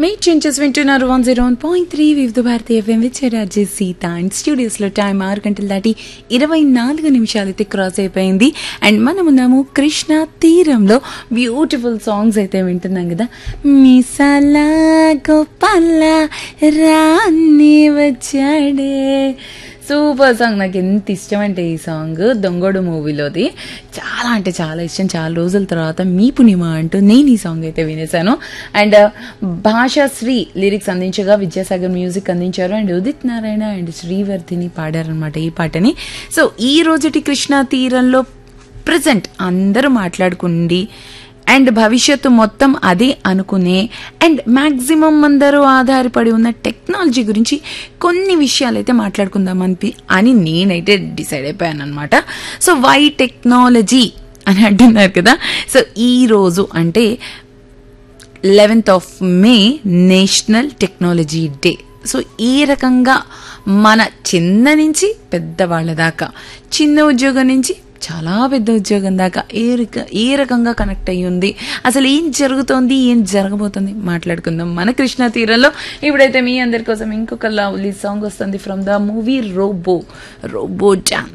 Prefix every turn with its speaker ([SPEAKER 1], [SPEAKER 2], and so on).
[SPEAKER 1] మీ చెంచెస్ వింటున్నారు one zero one point three Vividh Bharati FM విచ్చారాజీ సీత అండ్ స్టూడియోస్లో టైం ఆరు గంటలు దాటి ఇరవై నాలుగు నిమిషాలు అయితే క్రాస్ అయిపోయింది అండ్ మనం ఉన్నాము కృష్ణ తీరంలో బ్యూటిఫుల్ సాంగ్స్ అయితే వింటున్నాం కదా మిసల గోపాల రాన్ని వచ్చాడే సూపర్ సాంగ్ నాకు ఎంత ఇష్టం అంటే ఈ సాంగ్ దొంగోడు మూవీలోది చాలా అంటే చాలా ఇష్టం చాలా రోజుల తర్వాత మీ పుణ్యమా అంటూ నేను ఈ సాంగ్ అయితే వినేశాను అండ్ భాషాశ్రీ లిరిక్స్ అందించగా విద్యాసాగర్ మ్యూజిక్ అందించారు అండ్ ఉదిత్ నారాయణ అండ్ శ్రీవర్ధిని పాడారనమాట ఈ పాటని సో ఈ రోజుటి కృష్ణా తీరంలో ప్రజెంట్ అందరూ మాట్లాడుకుండి అండ్ భవిష్యత్తు మొత్తం అదే అనుకునే అండ్ మ్యాక్సిమం అందరూ ఆధారపడి ఉన్న టెక్నాలజీ గురించి కొన్ని విషయాలు అయితే మాట్లాడుకుందాం అనిపి అని నేనైతే డిసైడ్ అయిపోయాను అనమాట సో వై టెక్నాలజీ అని అంటున్నారు కదా సో ఈ రోజు అంటే eleventh of May national technology day so ఈ రకంగా మన చిన్న నుంచి పెద్దవాళ్ళ దాకా చిన్న ఉద్యోగం నుంచి చాలా పెద్ద ఉద్యోగం దాకా ఏ రక ఏ రకంగా కనెక్ట్ అయ్యి ఉంది అసలు ఏం జరుగుతోంది ఏం జరగబోతుంది మాట్లాడుకుందాం మన కృష్ణా తీరంలో ఇప్పుడైతే మీ అందరి కోసం ఇంకొక లవ్లీ సాంగ్ వస్తుంది from the movie Robo robo dance